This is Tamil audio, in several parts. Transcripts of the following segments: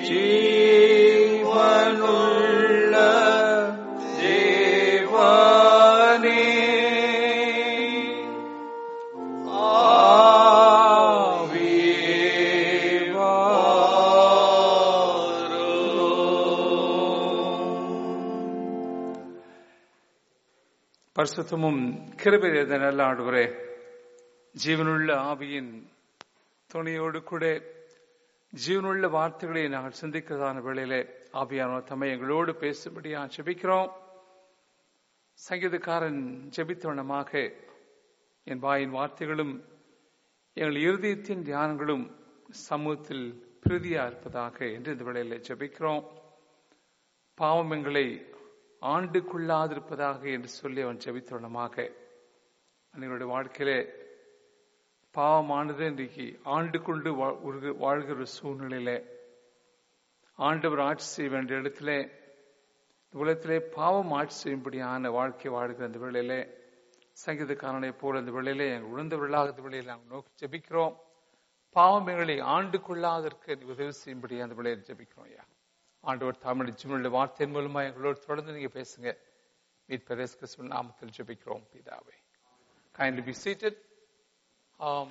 ஜீவனுள்ள தேவனே ஆவியே வாரும். பரிசுத்தமும் கிருபையிலிருந்த நல்ல ஆண்டவரே ஜீவனுள்ள ஆவியின் துணையோடு கூட ஜீவனுள்ள வார்த்தைகளை நாங்கள் சிந்திக்கிறதான வேளையிலே ஆவியானவர் தம்மை எங்களோடு பேசும்படியா ஜெபிக்கிறோம் சங்கீதக்காரன் ஜெபித்தவனமாக என் வாயின் வார்த்தைகளும் எங்கள் இருதயத்தின் தியானங்களும் சமூகத்தில் பிரதியா இருப்பதாக என்று இந்த வேளையில ஜெபிக்கிறோம் பாவம் எங்களை ஆண்டு கொள்ளாதிருப்பதாக என்று சொல்லி அவன் ஜெபித்தவனமாக எங்களுடைய வாழ்க்கையிலே பாவமானது இன்றைக்கு ஆண்டு கொண்டு வா- உருகு- வாழ்கிற ஒரு சூழ்நிலையில ஆண்டவர் ஆட்சி செய்ய வேண்டிய இடத்திலே உலகத்திலே பாவம் ஆட்சி செய்யும்படியான வாழ்க்கை வாழ்கிற அந்த வேளையிலே சங்கீதக்காரனை போல அந்த வேளையிலே எங்கள் உணர்ந்தவர்களாக இந்த வேளையில் நாங்கள் நோக்கி ஜெபிக்கிறோம் பாவம் எங்களை ஆண்டு கொள்ளாதற்கு நீ உதவி செய்யும்படி அந்த வேளையில் ஜெபிக்கிறோம் ஐயா ஆண்டவர் தமிழ் ஜிம்முடைய வார்த்தையின் மூலமா எங்களோடு தொடர்ந்து நீங்க பேசுங்க மீட் பெரேஸ் கிறிஸ்துவின் நாமத்தில் ஜெபிக்கிறோம் பிதாவே kindly be seated um,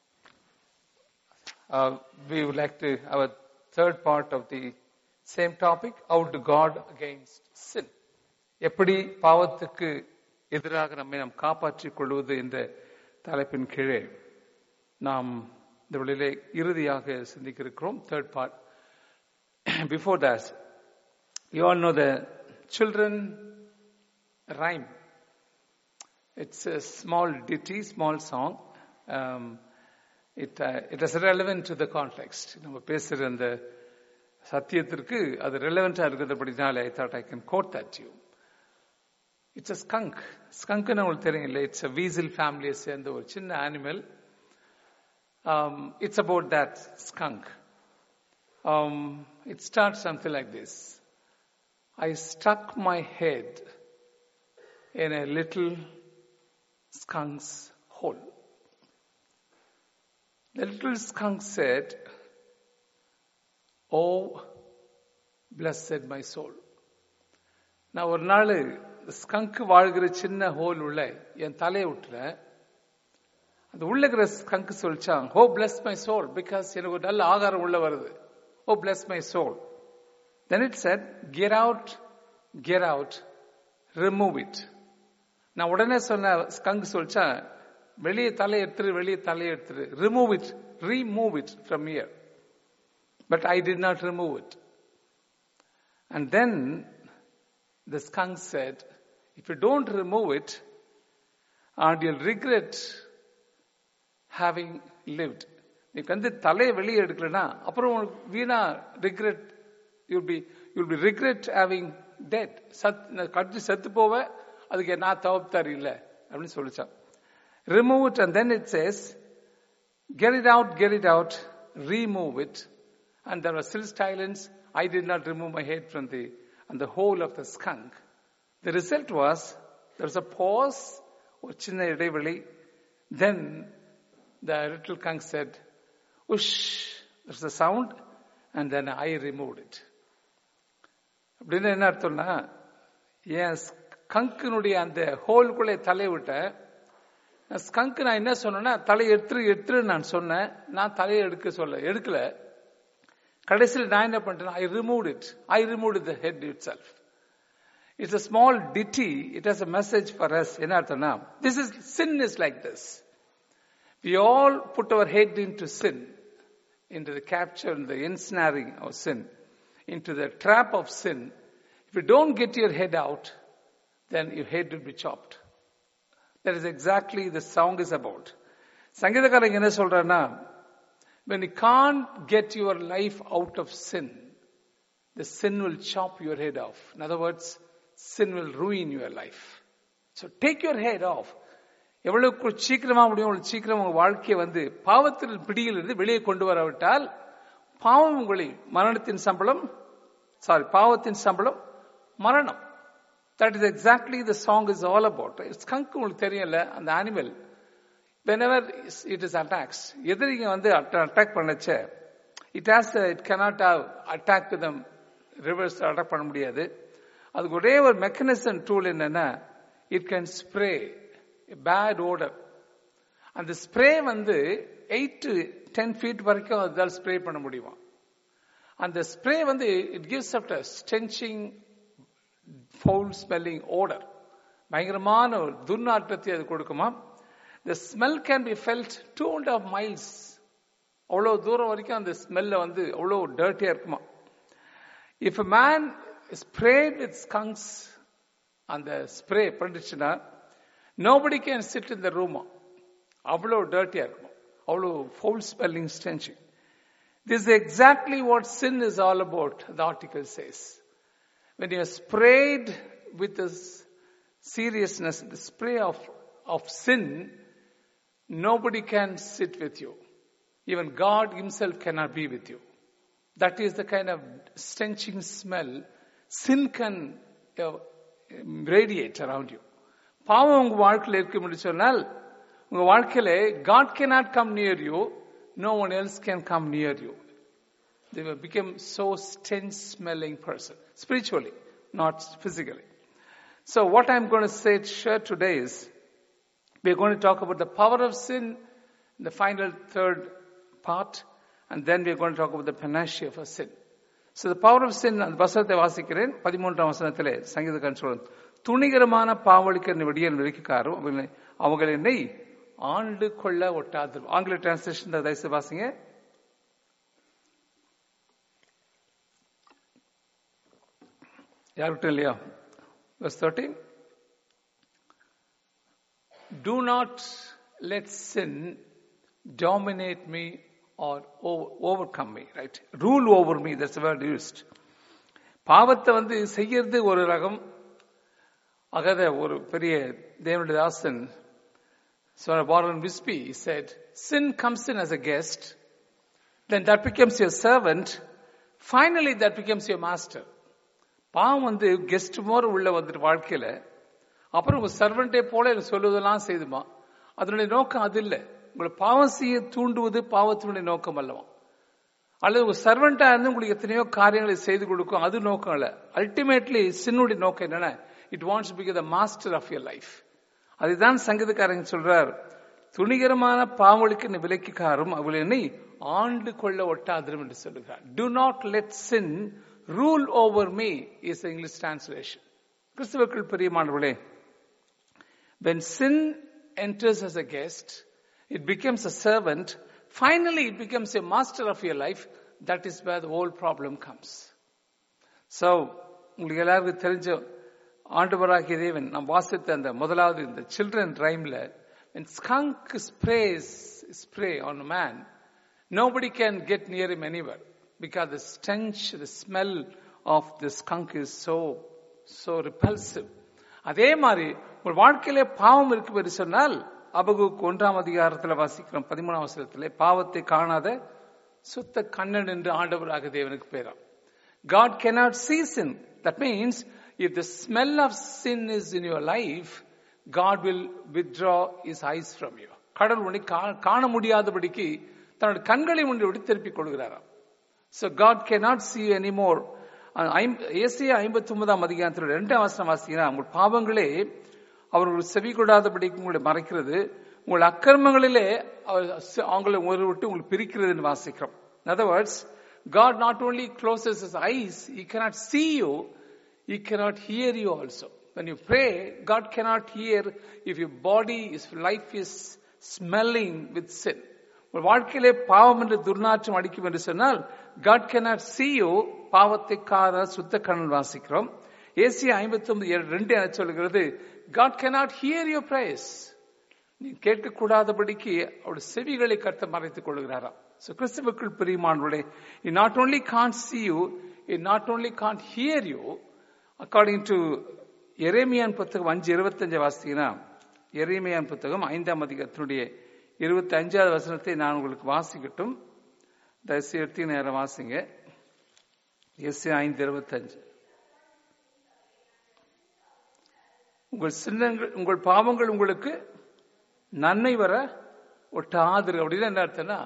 uh, we would like to have a third part of the same topic out to God against sin எப்படி பாவத்துக்கு எதிராக நம்மை நாம் காப்பாற்றிக் கொள்வது என்ற தலைப்பின் கீழே நாம் இந்த வழியிலே இறுதியாக சிந்திக்க இருக்கிறோம் third part before that you all know the children rhyme it's a small ditty, small song. Um, it, uh, it is relevant to the context. நம்ம பேசுற அந்த சத்தியத்திற்கு அது ரெலவெண்டா இருக்கிறதுபடினால I thought I can quote that you it's a skunk ஸ்கங்க்னு உங்களுக்கு தெரியும் இல்லை இட்ஸ் அ வீசில் ஃபேமிலியை சேர்ந்த ஒரு சின்ன animal it's about that skunk it start something like this I stuck my head in a little skunk's hole. The little skunk said, Oh, blessed my soul. நான் ஒரு நாள் ஸ்கங்க் வாழ்கிற சின்ன ஹோல் உள்ள என் தலையை விட்டுறேன் அந்த உள்ள இருக்கிற ஸ்கங்க் சொல்லிச்சான் ஹோ பிளஸ் மை சோல் பிகாஸ் எனக்கு ஒரு நல்ல ஆகாரம் உள்ள வருது oh bless my soul then it said get out get out remove it நான் உடனே சொன்ன ஸ்கங்க் சொல்லிச்சேன் வெளியே தலை எடுத்துரு வெளியே தலை எடுத்துரு remove it remove it from here but I did not remove it and then the skunk said if you don't remove it and you'll regret having lived நீ வந்து தலையை வெளியே எடுக்கலனா அப்புறம் உனக்கு வீணா regret you'll be you'll be regret having dead such கடிச்சு செத்து போவ அதுக்கு நான் தவப்தார் இல்லை அப்படின்னு சொல்லிச்சான் remove it and then it says get it out, get it out, remove it. And there was still silence. I did not remove my head from the, and the whole of the skunk. The result was, there was a pause, ஒரு சின்ன இடைவெளி. Then the little skunk said, whoosh, there's a sound, and then I removed it. அப்படின்னு என்ன அர்த்தம்னா என் ஸ்கங்கினுடைய அந்த ஹோல்குள்ளே தலை விட்டேன் ஸ்கங்க் நான் என்ன சொன்னேன்னா தலை எடுத்துரு எடுத்துரு நான் சொன்னேன் நான் தலையை எடுக்க சொல்ல எடுக்கல கடைசியில் நான் என்ன பண்ணிட்டேன் I remove it I remove the head itself it's a small ditty it has a message for us என்ன அர்த்தம்னா this is sin is like this we all put our head into sin into the capture the ensnaring of sin into the trap of sin if you don't get your head out then your head will be chopped that is exactly the song is about சங்கீதக்காரங்க என்ன சொல்றாருன்னா when you can't get your life out of sin the sin will chop your head off in other words sin will ruin your life so take your head off எவ்வளவு சீக்கிரமா முடியும் அவ்வளவு சீக்கிரம் உங்க வாழ்க்கையை வந்து பாவத்தில் பிடியில் இருந்து வெளியே கொண்டு வரவிட்டால் பாவம் உங்களை மரணத்தின் சம்பளம் சாரி பாவத்தின் சம்பளம் மரணம் that is exactly the song is all about skunk உங்களுக்கு தெரியல அந்த animal whenever it is attacks எதிரிங்க வந்து அட்டாக் பண்ணச்ச it has it cannot have attack with them reverse attack பண்ண முடியாது அதுக்கு ஒரே ஒரு மெக்கானிசம் டூல் என்னன்னா it can spray bad odour அந்த ஸ்ப்ரே வந்து எயிட் டு டென் ஃபீட் வரைக்கும் அதால் ஸ்ப்ரே பண்ண முடியுமா அந்த ஸ்ப்ரே வந்து it gives up stenching foul smelling odour பயங்கரமான ஒரு துர்நாற்றத்தை அது கொடுக்குமா the smell can be felt two and half miles அவ்வளோ தூரம் வரைக்கும் அந்த ஸ்மெல்ல வந்து அவ்வளோ டர்ட்டியா இருக்குமா if a man sprayed with skunks அந்த ஸ்ப்ரே பண்ணிடுச்சுன்னா nobody can sit in the room அவ்வளோ டர்ட்டியா இருக்கும் அவ்வளோ foul smelling stenching This is exactly what sin is all about, the article says. When you are sprayed with this seriousness, the spray of, of sin, nobody can sit with you. Even God Himself cannot be with you. That is the kind of stenching smell sin can uh, radiate around you. பாவம் உங்க வாழ்க்கையில் இருக்கும் என்று சொன்னால் உங்க வாழ்க்கையில God cannot come near you, no one else can come near you. They will become so stench smelling person, spiritually, not physically. So what I'm going to say share today is, we're going to talk about the power of sin in the final third part, and then we're going to talk about the panacea for sin. So the power of sin, அந்த வசனத்தை வாசிக்கிறேன் பதிமூன்றாம் வசனத்திலே சங்கீதக்காரன் சொல்றேன் துணிகரமான பாவலிக்க விடியன் விலக்கிக்காரும் அவங்களை அவங்க என்னை ஆண்டு கொள்ள ஒட்டாது ஆங்கில டிரான்ஸ்லேஷன் தயவுசெய்து வாசிங்க யார்கிட்ட இல்லையா verse 13 do not let sin dominate me or over, overcome me right rule over me that's the word used பாவத்தை வந்து செய்யறது ஒரு ரகம் அகத ஒரு பெரிய தேவனுடைய தாசன் So Warren Wispy said, sin comes in as a guest, then that becomes your servant, finally that becomes your master. பாவம் வந்து கெஸ்ட் மோர் உள்ள வந்துட்டு வாழ்க்கையில அப்புறம் உங்க சர்வெண்டே போல எனக்கு சொல்லுவதெல்லாம் செய்துமா அதனுடைய நோக்கம் அது இல்லை உங்களை பாவம் செய்ய தூண்டுவது பாவத்தினுடைய நோக்கம் அல்லவா அல்லது உங்க சர்வெண்டா இருந்து உங்களுக்கு எத்தனையோ காரியங்களை செய்து கொடுக்கும் அது நோக்கம் அல்ல அல்டிமேட்லி சின்னுடைய நோக்கம் என்னன்னா it wants become the master of your life அதுதான் சங்கீதக்காரங்க சொல்றார் துணிகரமான பாவொழிக்கு நீ விலக்கிக்காரும் அவள் என்னை ஆண்டு கொள்ள ஒட்டாதிரும் என்று சொல்லுகிறார் do not let sin rule over me is English translation கிறிஸ்துவர்கள் பிரியமானவர்களே when sin enters as a guest it becomes a servant finally it becomes a master of your life that is where the whole problem comes so உங்களுக்கு எல்லாருக்கும் தெரிஞ்ச ஆண்டவராகிய தேவன் நாம் வாசித்த அந்த முதலாவது இந்த சில்ட்ரன் ரைம்ல when skunk sprays spray on a man nobody can get near him anywhere because the stench the smell of the skunk is so so repulsive அதே மாதிரி ஒரு வாழ்க்கையிலே பாவம் இருக்கு என்று சொன்னால் அபகுக்கு ஒன்றாம் அதிகாரத்தில் வாசிக்கிறோம் பதிமூணாம் வசனத்திலே பாவத்தை காணாத சுத்த கண்ணன் என்று ஆண்டவராக தேவனுக்கு பேராம் God cannot see sin. That means if the smell of sin is in your life, God will withdraw his eyes from you. கடவுள் உன்னை கா- காண முடியாதபடிக்கு தன்னுடைய கண்களை உன்னை விட்டு திருப்பிக் கொள்கிறாராம் So God cannot see you anymore. Isaiah ஐம்பத்தி ஒன்பதாம் அதிகாரத்தில் ரெண்டாம் வசனம் வாசிங்கன்னா உங்கள் பாவங்களே அவர்கள் செவி கொடாதபடிக்கு உங்களை மறைக்கிறது உங்கள் அக்கிரமங்களிலே அவர் ச- அவங்களை ஒரு விட்டு உங்களுக்கு பிரிக்கிறதுன்னு வாசிக்கிறோம் In other words, God not only closes his eyes, he cannot see you, he cannot hear you also. When you pray, God cannot hear if your body, is life is smelling with sin. உங்கள் வாழ்க்கையிலே பாவம் என்று துர்நாற்றம் அடிக்கும் என்று சொன்னால் God cannot see you பாவத்தை காத சுத்த கண்ணன் வாசிக்கிறோம் ஏசியா ஐம்பத்தி ஒன்பது ரெண்டு என சொல்கிறது God cannot hear your praise. நீ கேட்கக்கூடாதபடிக்கு அவருடைய செவிகளை கர்த்த மறைத்துக் கொள்கிறாராம் So கிறிஸ்துவுக்குள் பிரியமானவர்களே he not only can't see you he not only can't hear you according to எரேமியான் புத்தகம் அஞ்சு இருபத்தஞ்சு வாசித்தீங்கன்னா எரேமியான் புத்தகம் ஐந்தாம் அதிகாரத்தினுடைய இருபத்தி அஞ்சாவது வசனத்தை நான் உங்களுக்கு வாசிக்கட்டும் தயவுசெய்து எடுத்து நேரம் வாசிங்க எஸ் ஐந்து இருபத்தஞ்சு உங்கள் சின்னங்கள் உங்கள் பாவங்கள் உங்களுக்கு நன்மை வர ஒட்டாது அப்படின்னு என்ன அர்த்தம்னா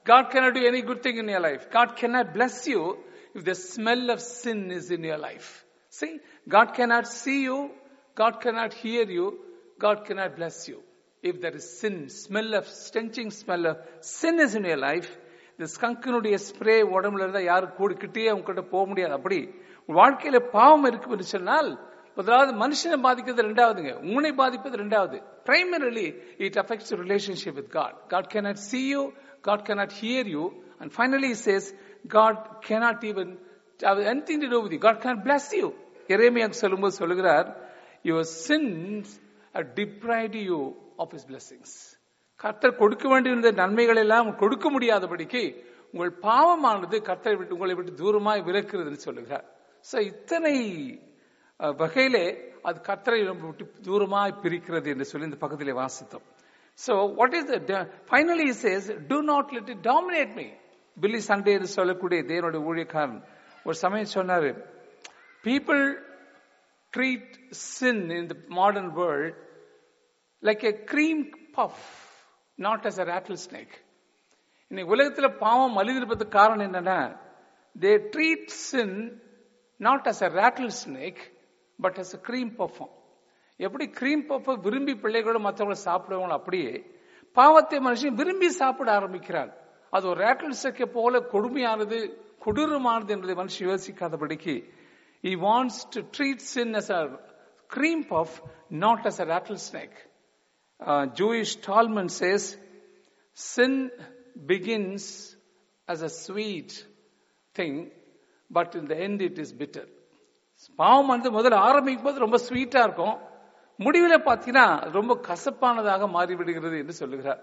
God cannot do any good thing in your life. God cannot bless you if the smell of sin is in your life. See, God cannot see you, God cannot hear you, God cannot bless you. If there is sin, smell of, stenching smell of sin is in your life, இந்த ஸ்கங்கினுடைய ஸ்ப்ரே உடம்புல இருந்தா யாரும் கூடு கிட்டே உங்ககிட்ட போக முடியாது அப்படி உன் வாழ்க்கையில பாவம் இருக்கு என்று சொன்னால் முதலாவது மனுஷனை பாதிக்கிறது ரெண்டாவதுங்க உன்னை பாதிப்பது ரெண்டாவது primarily it affects your relationship with God. God cannot see you, God cannot hear you, and finally he says, God cannot even have anything to do with you. God cannot bless you. எரேமியாக்கு சொல்லும்போது சொல்லுகிறார் your sins have deprived you of his blessings. கர்த்தர் கொடுக்க வேண்டியிருந்த நன்மைகள் எல்லாம் கொடுக்க முடியாதபடிக்கு உங்கள் பாவமானது கர்த்தரை விட்டு உங்களை விட்டு தூரமாய் விலக்குறதுன்னு சொல்லுகிறார் சோ இத்தனை அஹ், வகையிலே அது கர்த்தரை நம்ம விட்டு தூரமாய் பிரிக்கிறது என்று சொல்லி இந்த பக்கத்திலே வாசித்தோம் so what is finally says do not let it dominate me Billy Sunday என்று சொல்லக்கூடிய தேவனுடைய ஊழியக்காரன் ஒரு சமயம் சொன்னாரு people treat sin in the modern world like a cream puff not as a rattlesnake இன்னைக்கு உலகத்துல பாவம் மலிந்திருப்பதுக்கு காரணம் என்னன்னா they treat sin not as a rattlesnake but as a cream puff எப்படி cream puff விரும்பி பிள்ளைகளோட மற்றவங்களை சாப்பிடுவாங்களோ அப்படியே பாவத்தை மனுஷன் விரும்பி சாப்பிட ஆரம்பிக்கிறான் அது ஒரு ரேட்டல் ஸ்னேக்கை போல கொடுமையானது கொடூரமானது என்பதை மனுஷன் யோசிக்காதபடிக்கு he wants to treat sin as a cream puff not as a rattlesnake uh, Jewish Talmud says, sin begins as a sweet thing, but in the end it is bitter. பாவம் வந்து முதல்ல ஆரம்பிக்கும் போது ரொம்ப ஸ்வீட்டா இருக்கும் முடிவில் பார்த்தீங்கன்னா ரொம்ப கசப்பானதாக மாறிவிடுகிறது என்று சொல்லுகிறார்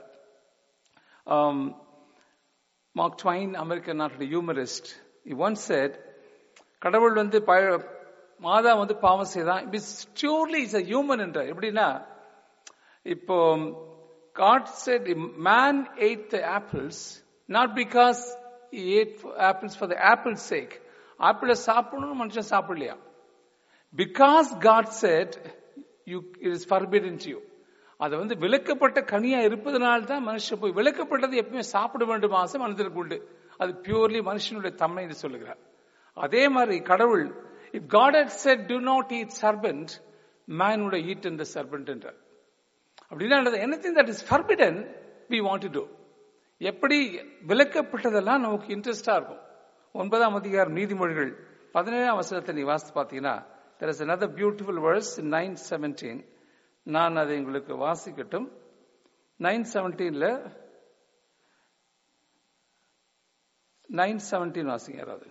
மார்க் ட்வைன் அமெரிக்கன் நாட்டுடைய ஹியூமரிஸ்ட் ஒன் செட் கடவுள் வந்து பழ- மாதா வந்து பாவம் செய்தான் it's surely is a human என்ற எப்படின்னா இப்போ God said man ate the apples not because he ate apples for the apple's sake. ஆப்பிள சாப்பிடணும்னு மனுஷன் சாப்பிடலையா because God said you it is forbidden to you அது வந்து விளக்கப்பட்ட கனியா இருப்பதனால தான் மனுஷன் போய் விளக்கப்பட்டது எப்பவுமே சாப்பிட வேண்டும் ஆசை மனிதருக்கு உண்டு அது பியூர்லி மனுஷனுடைய தன்மை என்று சொல்லுகிறார் அதே மாதிரி கடவுள் if God had said do not eat serpent man would have eaten the serpent என்றார் அப்படின்னா anything that is forbidden we want to do எப்படி விளக்கப்பட்டதெல்லாம் நமக்கு இன்ட்ரெஸ்டா இருக்கும் ஒன்பதாம் அதிகாரம் நீதிமொழிகள் பதினேழாம் வசனத்தை நீ வாசித்து பார்த்தீங்கன்னா there is another beautiful verse in nine seventeen நான் அதை உங்களுக்கு வாசிக்கட்டும் நைன் செவன்டீன்ல நைன் செவன்டீன் வாசிங்க யாராவது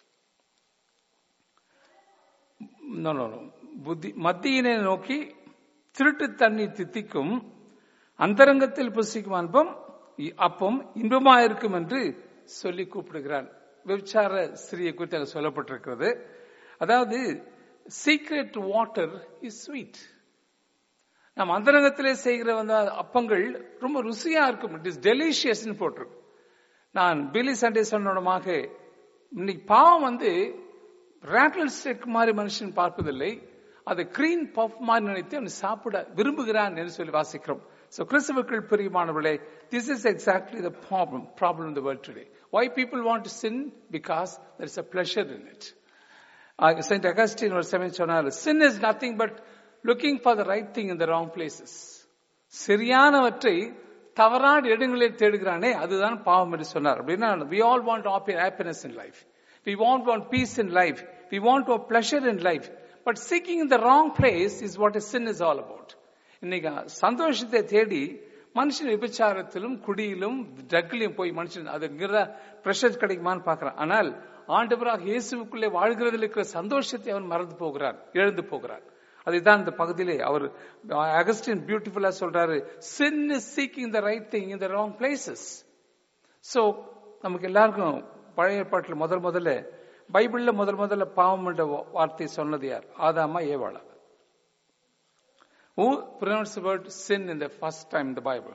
No, no, no. புத்தி மத்தியினை நோக்கி திருட்டு தண்ணி தித்திக்கும் அந்தரங்கத்தில் புசிக்கும் அன்பம் இ- அப்பம் இன்பமாயிருக்கும் என்று சொல்லி கூப்பிடுகிறான் விபச்சார ஸ்திரியை குறித்து அங்க சொல்லப்பட்டிருக்கிறது அதாவது சீக்ரெட் வாட்டர் இஸ் ஸ்வீட் நம்ம அந்தரங்கத்திலே செய்கிற வந்து அப்பங்கள் ரொம்ப ருசியா இருக்கும் இட் இஸ் டெலிஷியஸ் போட்டிருக்கும் நான் பிலி சண்டே சொன்னோடமாக இன்னைக்கு பாவம் வந்து ரேட்டல் ஸ்டெக் மாதிரி மனுஷன் பார்ப்பதில்லை அதை கிரீன் பஃப் மாதிரி நினைத்து அவன் சாப்பிட விரும்புகிறான் என்று சொல்லி வாசிக்கிறோம் So கிறிஸ்துவுக்குள் பிரியமானவர்களே this is exactly the problem problem in the world today. Why people want to sin? Because there is a pleasure in it. Uh, Saint Augustine ஒரு சமயம் சொன்னார் sin is nothing but looking for the right thing in the wrong places. சரியானவற்றை தவறான இடங்களில் தேடுகிறானே அதுதான் பாவம் என்று சொன்னார் அப்படின்னா we all want happy- happiness in life. We want want peace in life. We want to have pleasure in life. But seeking in the wrong place is what a sin is all about. இன்னைக்கு சந்தோஷத்தை தேடி மனுஷன் விபச்சாரத்திலும் குடியிலும் ட்ரக்லையும் போய் மனுஷன் அதுங்கிறத ப்ரெஷர் கிடைக்குமான்னு பார்க்கறான் ஆனால் ஆண்டவராக இயேசுவுக்குள்ளே வாழ்கிறதில் இருக்கிற சந்தோஷத்தை அவன் மறந்து போகிறான் இழந்து போகிறான் அதுதான் இந்த பகுதியிலே அவர் அகஸ்டின் பியூட்டிஃபுல்லா சொல்றாரு sin is seeking the right thing in the wrong places so நமக்கு எல்லாருக்கும் பழைய ஏற்பாட்டில் முதல் முதல்ல பைபிள்ல முதல் முதல்ல பாவம் என்ற வார்த்தை சொன்னது யார் ஆதாமா ஏவாளா Who pronounced the word sin in the first time in the Bible?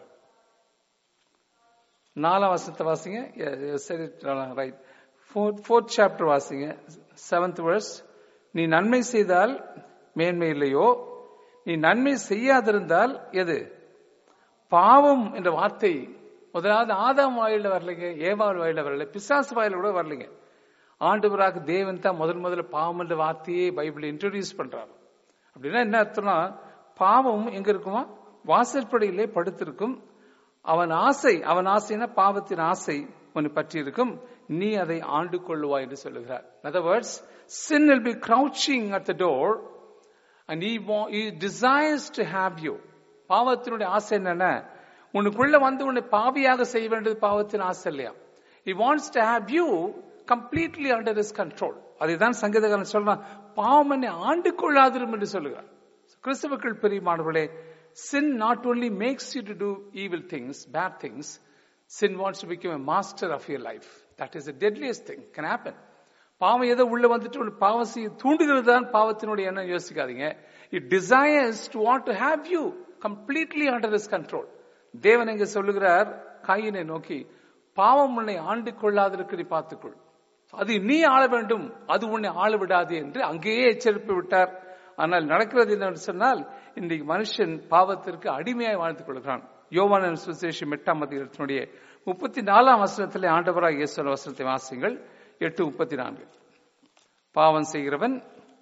நாலாம் வசனத்தை வாசிங்க ரைட் ஃபோர்த் சாப்டர் வாசிங்க செவன்த் verse நீ நன்மை செய்தால் மேன்மை இல்லையோ நீ நன்மை செய்யாதிருந்தால் எது பாவம் என்ற வார்த்தை முதலாவது ஆதாம் வாயில வரலைங்க ஏவாள் வாயில வரல பிசாசு வாயில கூட வரலைங்க ஆண்டவராக தேவன் தான் முதல் முதல்ல பாவம் என்ற வார்த்தையே பைபிள் இன்ட்ரோடியூஸ் பண்றாரு அப்படின்னா என்ன அர்த்தம்னா பாவம் எங்க இருக்குமா வாசற்படியிலே படுத்திருக்கும் அவன் ஆசை அவன் ஆசைனா பாவத்தின் ஆசை உன்னை பற்றி இருக்கும் நீ அதை ஆண்டு கொள்ளுவாய் என்று சொல்லுகிறார் other words sin will be crouching at the door and he, wa- he desires to have you பாவத்தினுடைய ஆசை என்னன்னா உனக்குள்ள வந்து உன்னை பாவியாக செய்ய வேண்டியது பாவத்தின் ஆசை இல்லையா he wants to have you completely under his control அதுதான் சங்கீதக்காரன் சொல்றான் பாவம் என்னை ஆண்டு கொள்ளாதிரும் என்று சொல்லுகிறார் கிறிஸ்தவர்கள் பெரியமானவர்களே sin not only makes you to do evil things bad things sin wants to become a master of your life that is the deadliest thing can happen பாவம் ஏதோ உள்ள வந்துட்டு ஒரு பாவம் செய்ய தூண்டுகிறது தான் பாவத்தினுடைய எண்ணம் யோசிக்காதீங்க it desires to want to have you completely under his control தேவன் இங்க சொல்லுகிறார் காயினை நோக்கி பாவம் உன்னை ஆண்டு கொள்ளாதிருக்கு நீ பார்த்துக்கொள் அது நீ ஆள வேண்டும் அது உன்னை ஆள விடாது என்று அங்கேயே எச்சரிப்பு விட்டார் ஆனால் நடக்கிறது என்னன்னு சொன்னால் இன்றைக்கு மனுஷன் பாவத்திற்கு அடிமையாய் வாழ்ந்து கொள்கிறான் யோவான சுசேஷம் எட்டாம் அதிகாரத்தினுடைய முப்பத்தி நாலாம் வசனத்திலே ஆண்டவராக இயேசு வசனத்தை வாசிங்கள் எட்டு முப்பத்தி நான்கு பாவம் செய்கிறவன்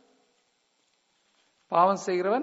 பாவம் செய்கிறவன்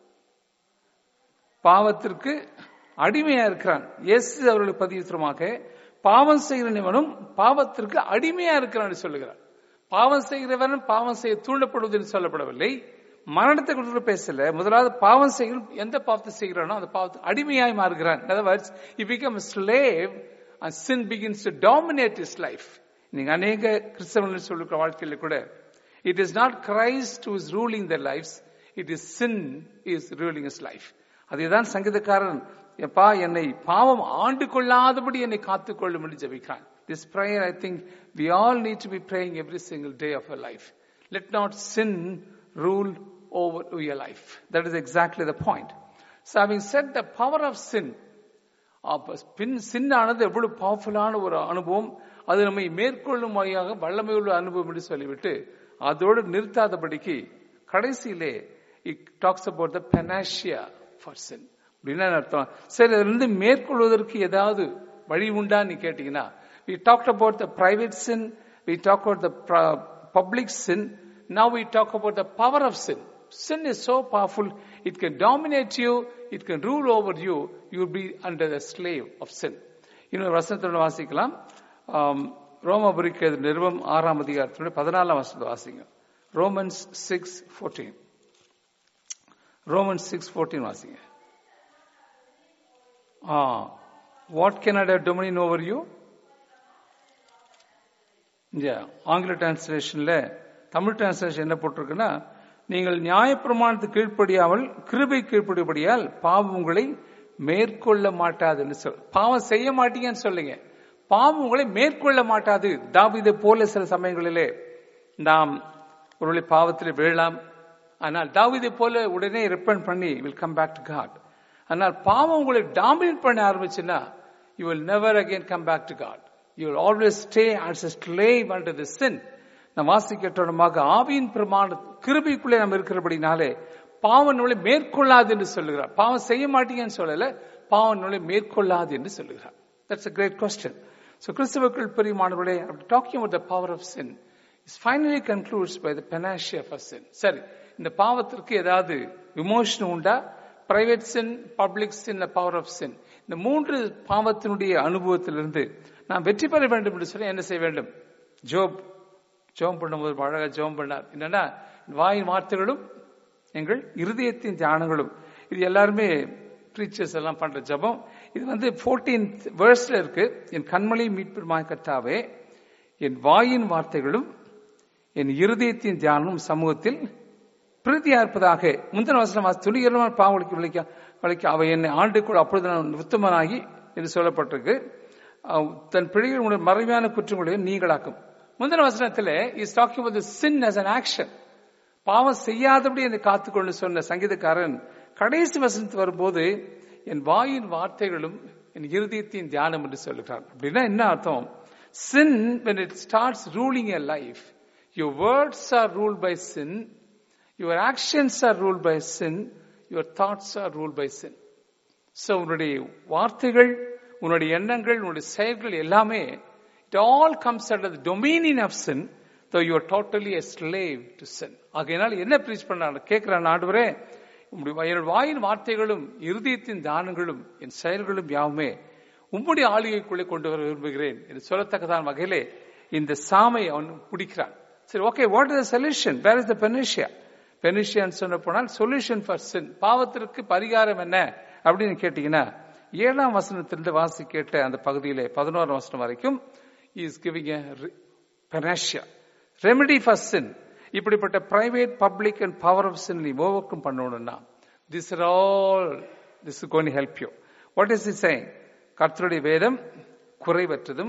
பாவத்திற்கு அடிமையா இருக்கிறான் இயேசு அவர்களுக்கு பதிவுத்தரமாக பாவம் செய்கிறவனும் பாவத்திற்கு அடிமையா இருக்கிறான் சொல்லுகிறார் பாவம் செய்கிறவன் பாவம் செய்ய தூண்டப்படுவது என்று சொல்லப்படவில்லை மரணத்தை குறித்து பேசல முதலாவது பாவம் செய்யும் எந்த பாவத்தை செய்கிறானோ அந்த பாவத்துக்கு அடிமையாய் மாறுகிறான் otherwise he become slave and sin begins to dominate his life நீங்க அநேக கிறிஸ்தவர்கள் சொல்லுகிற வாழ்க்கையில கூட it is not Christ is ruling the life it is sin is ruling his life அதுதான் சங்கீதக்காரன் எப்பா என்னை பாவம் ஆண்டு கொள்ளாதபடி என்னை காத்துக்கொள்ளும் என்று ஜபிக்கிறான் this prayer I think we all need to be praying every single day of our life let not sin rule over your life that is exactly the point so having said the power of sin அப்ப பின் சின்னானது எவ்வளவு பவர்ஃபுல்லான ஒரு அனுபவம் அது நம்மை மேற்கொள்ளும் வழியாக வல்லமை உள்ள அனுபவம் என்று சொல்லிவிட்டு அதோடு நிறுத்தாதபடிக்கு கடைசியிலே it talks about the panacea for sin அப்படின்னு அர்த்தம் சரி அதிலிருந்து மேற்கொள்வதற்கு ஏதாவது வழி உண்டான்னு கேட்டீங்கன்னா we talk about the private sin we talk about the public sin now we talk about the power of sin sin is so powerful it can dominate you it can rule over you you will be under the slave of sin இன்னொரு வசனத்தோட வாசிக்கலாம் ரோமபுரிக்கு நிறுவம் ஆறாம் அதிகாரத்தினுடைய பதினாலாம் வசனத்தை வாசிங்க Romans six fourteen Romans six fourteen வாசிங்க ah what can at dominion over you ஆங்கில டிரான்ஸ்லேஷன்ல தமிழ் டிரான்ஸ்லேஷன் என்ன போட்டிருக்குன்னா நீங்கள் நியாயப்பிரமாணத்துக்கு கீழ்ப்படியாமல் கிருபை கீழ்ப்படிபடியால் பாவம் உங்களை மேற்கொள்ள மாட்டாதுன்னு சொல் பாவம் செய்ய மாட்டீங்கன்னு சொல்லுங்க பாவம் உங்களை மேற்கொள்ள மாட்டாது தாவிதை போல சில சமயங்களிலே நாம் ஒருவேளை பாவத்தில் விழலாம் ஆனால் தாவிதை போல உடனே ரிப்பன் பண்ணி will come back to God ஆனால் பாவம் உங்களை டாமினேட் பண்ண ஆரம்பிச்சுன்னா you will never again come back to God you will always stay as a slave under the sin நம் வாசிக்கட்டமாக ஆவியின் பிரமாண கிருபிக்குள்ளே நம்ம இருக்கிறபடினாலே பாவம் நம்மளை மேற்கொள்ளாது என்று சொல்லுகிறார் பாவம் செய்ய மாட்டீங்கன்னு சொல்லல பாவம் நம்மளை மேற்கொள்ளாது என்று சொல்லுகிறார் that's a great question so கிறிஸ்தவர்கள் பெரியமானவர்களே talking about the power of sin is finally concludes by the panacea for sin சரி இந்த பாவத்திற்கு ஏதாவது விமோசனம் உண்டா private sin public sin power of sin இந்த மூன்று பாவத்தினுடைய அனுபவத்திலிருந்து நாம் வெற்றி பெற வேண்டும் என்று சொல்லி என்ன செய்ய வேண்டும் ஜோப் ஜோம் பண்ணும்போது அழகா ஜோம் பண்ணார் என்னன்னா வாயின் வார்த்தைகளும் எங்கள் இருதயத்தின் தியானங்களும் இது எல்லாருமே ப்ரீச்சர்ஸ் எல்லாம் பண்ற ஜபம் இது வந்து ஃபோர்டீன் வேர்ஸ்ல இருக்கு என் கண்மலை மீட்பெருமாய் கத்தாவே என் வாயின் வார்த்தைகளும் என் இருதயத்தின் தியானமும் சமூகத்தில் பிரீதியா இருப்பதாக முந்தின வசனம் துணிகரமான பாவங்களுக்கு விளைக்க விளைக்க அவை என்னை ஆண்டுக்குள் அப்பொழுது நான் உத்தமனாகி என்று சொல்லப்பட்டிருக்கு தன் பிழைகளுடைய மறைவான குற்றங்களை நீங்களாக்கும் முந்தின வசனத்துல is talking about the sin as an action பாவம் செய்யாதபடி என்னை காத்துக்கொண்டு சொன்ன சங்கீதக்காரன் கடைசி வசனத்து வரும்போது என் வாயின் வார்த்தைகளும் என் இருதயத்தின் தியானம் என்று சொல்லுகிறார் அப்படின்னா என்ன அர்த்தம் sin when it starts ruling your life your words are ruled by sin your actions are ruled by sin your thoughts are ruled by sin so உன்னுடைய வார்த்தைகள் உன்னுடைய எண்ணங்கள் உன்னுடைய செயல்கள் எல்லாமே it all comes under the dominion of sin though you are totally a slave to sin ஆகையினால என்ன ப்ரீச் பண்ணாங்க கேட்கிறான் ஆண்டவரே உம்முடைய என்னோட வாயின் வார்த்தைகளும் இருதயத்தின் தானங்களும் என் செயல்களும் யாவுமே உம்முடைய ஆளுகைக்குள்ளே கொண்டு வர விரும்புகிறேன் என்று சொல்லத்தக்கதான வகையிலே இந்த சாமை அவன் பிடிக்கிறான் சரி okay what is the solution where is the panacea பெனிஷியான்னு சொன்ன போனால் சொல்யூஷன் ஃபார் சின் பாவத்திற்கு பரிகாரம் என்ன அப்படின்னு கேட்டீங்கன்னா ஏழாம் வசனத்திலிருந்து வாசி கேட்ட அந்த பகுதியிலே பதினோராம் வசனம் வரைக்கும் is giving panacea remedy for sin இப்படிப்பட்ட private public and power of sin நீ ஓவர் கம் பண்ணணும்னா this are all this gonna help you what is is saying கர்த்தருடைய வேதம் குறைவற்றதும்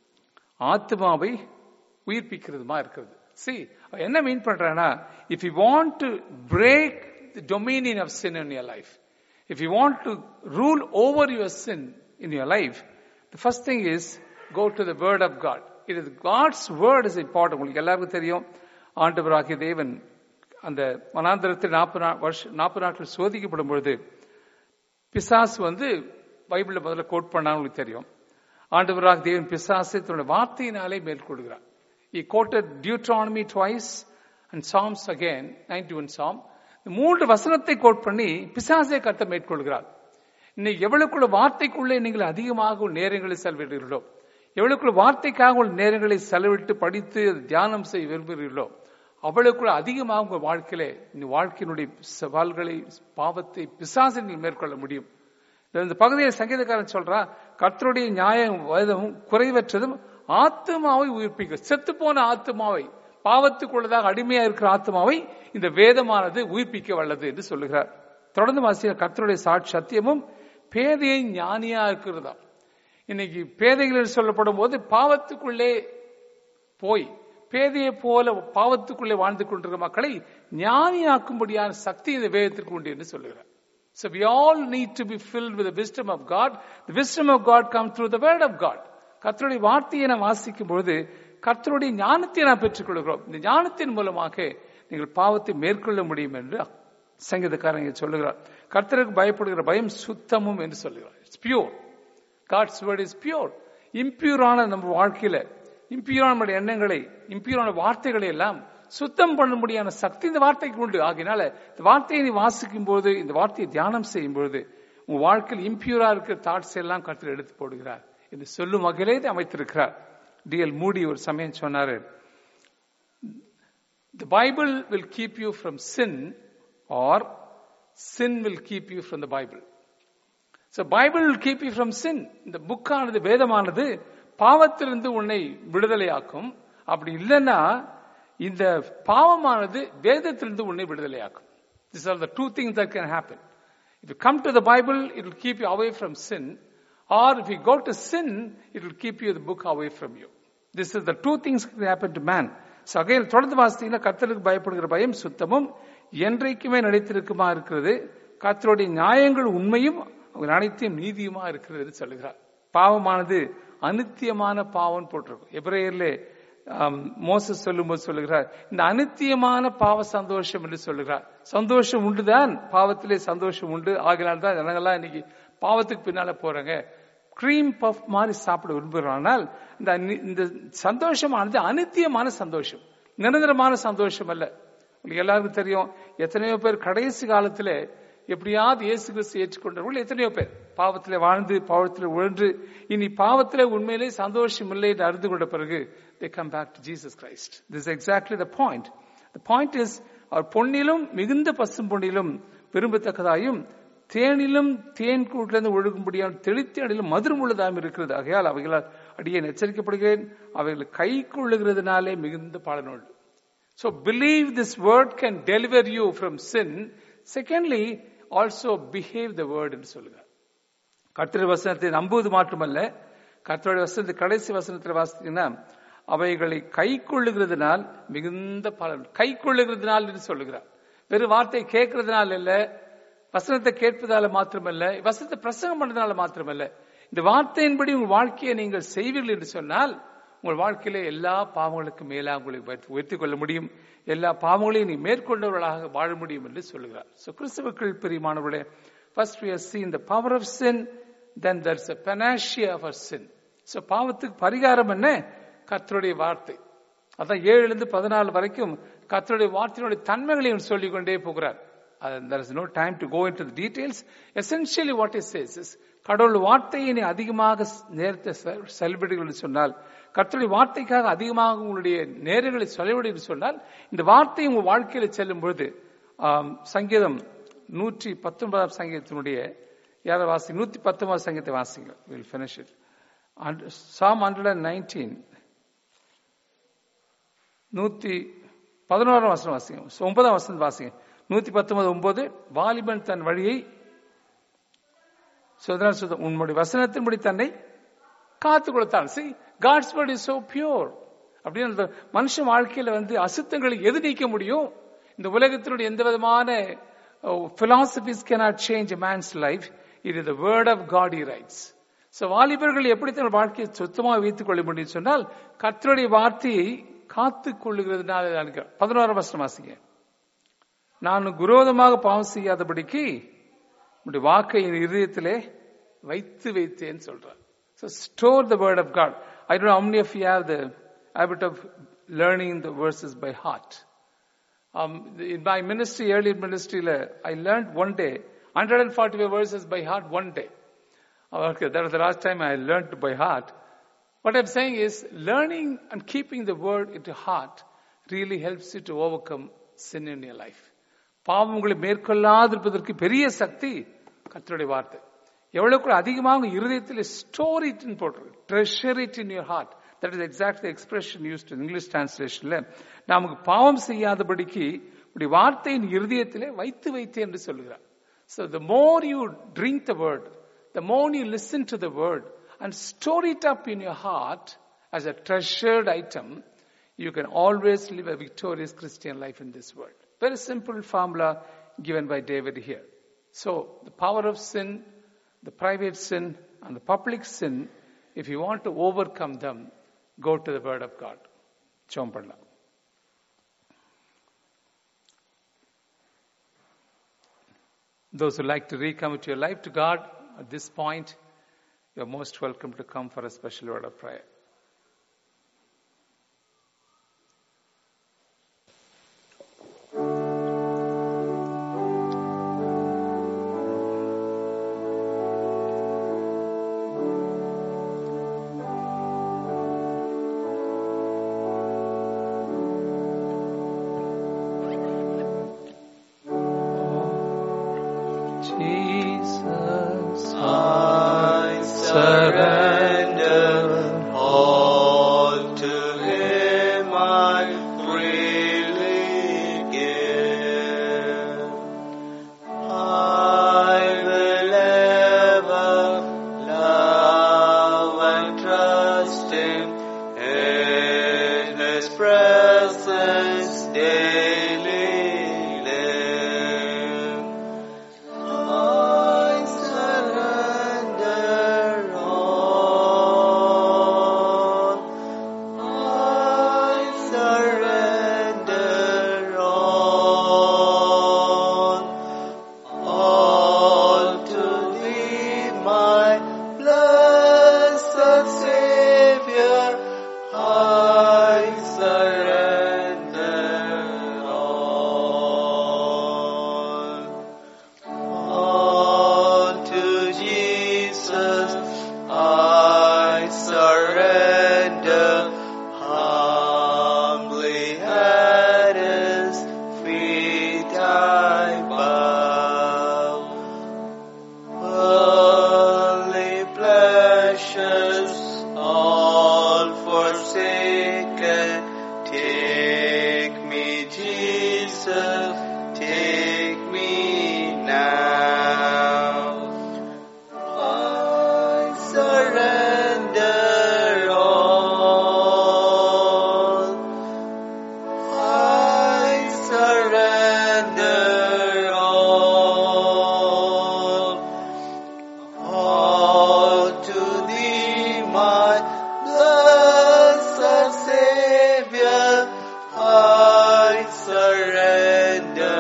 ஆத்மாவை உயிர்ப்பிக்கிறதுமா இருக்கிறது சி என்ன மீன் பண்றானா if you want to break the dominion of sin in your life if you want to rule over your sin in your life the first thing is go to the word of God it is God's word is important உங்களுக்கு எல்லாருக்கும் தெரியும் ஆண்டவராகிய தேவன் அந்த மனாந்திரத்தில் நாற்பது வருஷம் நாற்பது நாட்கள் சோதிக்கப்படும் பொழுது பிசாசு வந்து பைபிள்ல முதல்ல கோட் பண்ணா உங்களுக்கு தெரியும் ஆண்டவராக தேவன் பிசாசு தன்னுடைய வார்த்தையினாலே மேற்கொள்கிறார் he quoted Deuteronomy twice and Psalms again ninety one Psalm மூன்று வசனத்தை கோட் பண்ணி பிசாசை கத்த மேற்கொள்கிறார் இன்னைக்கு எவ்வளவுக்குள்ள வார்த்தைக்குள்ளே நீங்கள் அதிகமாக நேரங்களை செலவிடுகிறீர்களோ எவ்வளவுக்குள்ள வார்த்தைக்காக உங்கள் நேரங்களை செலவிட்டு படித்து தியானம் செய்ய விரும்புகிறீர்களோ அவ்வளவுக்குள்ள அதிகமாக உங்கள் வாழ்க்கையில இந்த வாழ்க்கையினுடைய சவால்களை பாவத்தை பிசாசை நீங்கள் மேற்கொள்ள முடியும் இந்த பகுதியில் சங்கீதக்காரன் சொல்றான் கர்த்தருடைய நியாயம் வேதமும் குறைவற்றதும் ஆத்மாவை உயிர்ப்பிக்க செத்து போன ஆத்மாவை பாவத்துக்குள்ளதாக அடிமையா இருக்கிற ஆத்மாவை இந்த வேதமானது உயிர்ப்பிக்க வல்லது என்று சொல்லுகிறார் தொடர்ந்து வாசிய கர்த்தருடைய சாட்சி சத்தியமும் பேதையை ஞானியா இருக்கிறதா இன்னைக்கு பேதைகள் சொல்லப்படும் போது பாவத்துக்குள்ளே போய் பேதையை போல பாவத்துக்குள்ளே வாழ்ந்து கொண்டிருக்கிற மக்களை ஞானியாக்கும்படியான சக்தி இந்த வேதத்திற்கு உண்டு என்று சொல்லுகிறார் So we all need to be filled with the wisdom of God. The wisdom of God comes through the word of God. கர்த்தருடைய வார்த்தையை நாம் வாசிக்கும் பொழுது கர்த்தருடைய ஞானத்தை நாம் பெற்றுக் கொள்கிறோம் இந்த ஞானத்தின் மூலமாக நீங்கள் பாவத்தை மேற்கொள்ள முடியும் என்று சங்கீதக்காரங்க சொல்லுகிறார் கர்த்தருக்கு பயப்படுகிற பயம் சுத்தமும் என்று சொல்லுகிறார் it's pure God's word is pure இம்பியூரான நம்ம வாழ்க்கையில இம்பியூரான நம்முடைய எண்ணங்களை இம்பியூரான வார்த்தைகளை எல்லாம் சுத்தம் பண்ண முடியாத சக்தி இந்த வார்த்தைக்கு உண்டு ஆகினால இந்த வார்த்தையை நீ வாசிக்கும் போது இந்த வார்த்தையை தியானம் செய்யும் பொழுது உங்க வாழ்க்கையில் இம்பியூரா இருக்கிற தாட்ஸ் எல்லாம் கருத்தில் எடுத்து போடுகிறார் என்று சொல்லும் வகையிலே இதை அமைத்திருக்கிறார் டிஎல் மூடி ஒரு சமயம் சொன்னாரு The Bible will keep you from sin or sin will keep you from the Bible. So Bible will keep you from sin. இந்த புக்கானது வேதமானது பாவத்திலிருந்து உன்னை விடுதலையாக்கும் அப்படி இல்லைன்னா இந்த பாவமானது வேதத்திலிருந்து உன்னை விடுதலையாக்கும் this are the two things that can happen if you come to the Bible it will keep you away from sin or if you go to sin it will keep you the book away from you this is the two things happen to man so அகையில் தொடர்ந்து வாசித்தீங்கன்னா கத்தருக்கு பயப்படுகிற பயம் சுத்தமும் என்றைக்குமே நிலைத்திருக்குமா இருக்கிறது கத்தருடைய நியாயங்கள் உண்மையும் அவர் அனைத்தையும் நீதியுமா இருக்கிறது சொல்லுகிறார் பாவமானது அனித்தியமான பாவம் போட்டிருக்கும் எப்ரேயர்ல மோசஸ் சொல்லும்போது சொல்லுகிறார் இந்த அனித்தியமான பாவ சந்தோஷம் என்று சொல்லுகிறார் சந்தோஷம் உண்டுதான் பாவத்திலே சந்தோஷம் உண்டு ஆகினால் தான் ஜனங்கள்லாம் இன்னைக்கு பாவத்துக்கு பின்னால போறாங்க கிரீம் பஃப் மாதிரி சாப்பிட விரும்புகிறானால் இந்த இந்த சந்தோஷமானது அனித்தியமான சந்தோஷம் நிரந்தரமான சந்தோஷம் அல்ல உங்களுக்கு எல்லாருக்கும் தெரியும் எத்தனையோ பேர் கடைசி காலத்துல எப்படியாவது இயேசு கிறிஸ்து ஏற்றுக்கொண்டவர்கள் எத்தனையோ பேர் பாவத்தில் வாழ்ந்து பாவத்தில் உழன்று இனி பாவத்தில் உண்மையிலே சந்தோஷம் இல்லை என்று அறிந்து கொண்ட பிறகு they come back to Jesus Christ. This is exactly the point. The point is அவர் பொன்னிலும் மிகுந்த பசும் பொன்னிலும் விரும்பத்தக்கதாயும் தேனிலும் தேன் கூட்டிலிருந்து ஒழுகும்படியான தெளித்தேனிலும் மதுரம் உள்ளதாகவும் இருக்கிறது ஆகையால் அவைகளால் அடியே எச்சரிக்கப்படுகிறேன் அவைகளை கை கொள்ளுகிறதுனாலே மிகுந்த பலனோடு So believe this word can deliver you from sin. Secondly, also behave the word என்று சொல்லுகிறார் கர்த்தர் வசனத்தை நம்புவது மாற்றமல்ல கர்த்தருடைய வசனத்தை கடைசி வசனத்தில் வாசித்தீங்கன்னா அவைகளை கை கொள்ளுகிறதுனால் மிகுந்த பலன் கை கொள்ளுகிறதுனால் என்று சொல்லுகிறார் வெறும் வார்த்தை கேட்கறதுனால இல்ல வசனத்தை கேட்பதால மாத்திரமல்ல வசனத்தை பிரசங்கம் பண்ணதுனால மாத்திரமல்ல இந்த வார்த்தையின்படி உங்கள் வாழ்க்கையை நீங்கள் செய்வீர்கள் என்று சொன்னால் உங்கள் வாழ்க்கையில எல்லா பாவங்களுக்கும் மேலாக உங்களை உயர்த்தி கொள்ள முடியும் எல்லா பாவங்களையும் நீ மேற்கொண்டவர்களாக வாழ முடியும் என்று சொல்லுகிறார் ஸோ கிறிஸ்தவர்கள் பிரியமானவர்களே first we are seen the power of sin then there's a panacea for sin. So பாவத்துக்கு பரிகாரம் என்ன கர்த்தருடைய வார்த்தை அதான் ஏழுல இருந்து பதினாலு வரைக்கும் கர்த்தருடைய வார்த்தையினுடைய தன்மைகளையும் சொல்லிக் கொண்டே போகிறார் there is no time to go into the details essentially what he says is கடவுள் வார்த்தையை நீ அதிகமாக நேரத்தை செலிபிரிட்டிகள் என்று சொன்னால் கர்த்தருடைய வார்த்தைக்காக அதிகமாக உங்களுடைய நேரங்களை செலவிடு என்று சொன்னால் இந்த வார்த்தை உங்க வாழ்க்கையில செல்லும் பொழுது ஆம், சங்கீதம் நூற்றி பத்தொன்பதாம் சங்கீதத்தினுடைய யாரை வாசி நூத்தி பத்தொன்பது சங்கீதத்தை வாசிங்க will finish it Psalm hundred and nineteen நூத்தி பதினோராம் வசனம் வாசிங்க ஒன்பதாம் வசனம் வாசிங்க நூத்தி பத்தொன்பது ஒன்பது வாலிபன் தன் வழியை சுதந்திரம் சுத உன்னுடைய வசனத்தின்படி தன்னை காத்து கொடுத்தான் see God's word is so pure அப்படின்னு அந்த மனுஷன் வாழ்க்கையில வந்து அசுத்தங்களை எது நீக்க முடியும் இந்த உலகத்தினுடைய எந்த விதமான philosophies cannot change a man's life it is the word of God he writes so வாலிபர்கள் எப்படி தங்கள் வாழ்க்கையை சுத்தமாக வைத்துக் கொள்ள முடியும் சொன்னால் கர்த்தருடைய வார்த்தையை காத்துக் கொள்ளுகிறதுனால பதினோரு வருஷம் வாசிங்க நான் குரோதமாக பாவம் செய்யாதபடிக்கு உடைய வாக்கை என் இதயத்திலே வைத்து வைத்தேன்னு சொல்றார் So store the word of God. I don't know how many of you have the habit of learning the verses by heart. Um, in my ministry, early ministry, I learned one day 145 verses by heart one day. Okay, that was the last time I learned by heart. What I'm saying is, learning and keeping the word into heart really helps you to overcome sin in your life. பாவம் உங்களை மேற்கொள்ளாதிருப்பதற்கு பெரிய சக்தி கர்த்தருடைய வார்த்தை எவ்வளவுக்கு அதிகமாக உங்க இருதயத்தில் ஸ்டோர் இட் போட்டிருக்கு treasure it in your heart that is exact expression used English டிரான்ஸ்லேஷன்ல நமக்கு பாவம் செய்யாதபடிக்கு இப்படி வார்த்தையின் இருதயத்திலே வைத்து வைத்தேன் என்று சொல்லுகிறார் So the more you drink the word, the more you listen to the word and store it up in your heart as a treasured item, you can always live a victorious Christian life in this world. Very simple formula given by David here. So the power of sin, the private sin and the public sin, if you want to overcome them, go to the word of God. ஜெபம் பண்ணலாம் Those who like to recommit your life to God at this point, you're most welcome to come for a special word of prayer. Jesus, I surrender all to Him I freely give. I will ever love and trust Him in His presence daily live. I surrender all. I surrender all. All to Thee, my blessed Savior. I surrender all. All to Jesus I surrender, humbly at His feet I bow. Worldly pleasures all forsaken, take me, Jesus, take me now. I surrender all. I surrender all. All to Thee, my blessed Savior, I surrender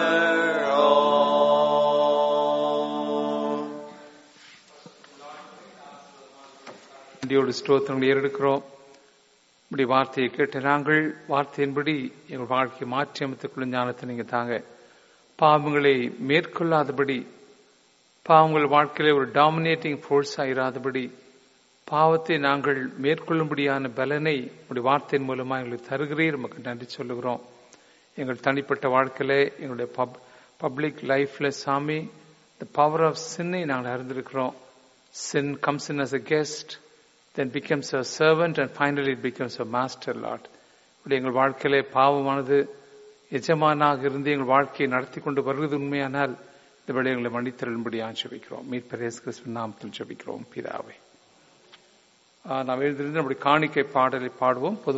நன்றியோடு ஸ்தோத்திரங்களை ஏறெடுக்கிறோம் இப்படி வார்த்தையை கேட்ட நாங்கள் வார்த்தையின்படி எங்கள் வாழ்க்கையை மாற்றி அமைத்துக்குள்ள ஞானத்தை நீங்க தாங்க பாவங்களை மேற்கொள்ளாதபடி பாவங்கள் வாழ்க்கையில ஒரு டாமினேட்டிங் ஃபோர்ஸ் ஆயிராதபடி பாவத்தை நாங்கள் மேற்கொள்ளும்படியான பலனை உடைய வார்த்தையின் மூலமா எங்களுக்கு தருகிறீர் நமக்கு நன்றி சொல்லுகிறோம் எங்கள் தனிப்பட்ட வாழ்க்கையில எங்களுடைய பப்ளிக் லைஃப்ல சாமி த பவர் ஆஃப் சின்னை நாங்கள் அறிந்திருக்கிறோம் sin comes in as a guest then becomes a servant and finally it becomes a master lord இப்படி எங்கள் வாழ்க்கையிலே பாவமானது எஜமானாக இருந்து எங்கள் வாழ்க்கையை நடத்தி கொண்டு வருவது உண்மையானால் இந்த வேலை எங்களை மன்னித்தருளும்படி ஆட்சேபிக்கிறோம் மீட்பரேஸ் கிறிஸ்துவின் நாமத்தில் ஜெபிக்கிறோம் பிதாவே நாம் எழுந்திருந்து நம்முடைய காணிக்கை பாடலை பாடுவோம் பொதுவாக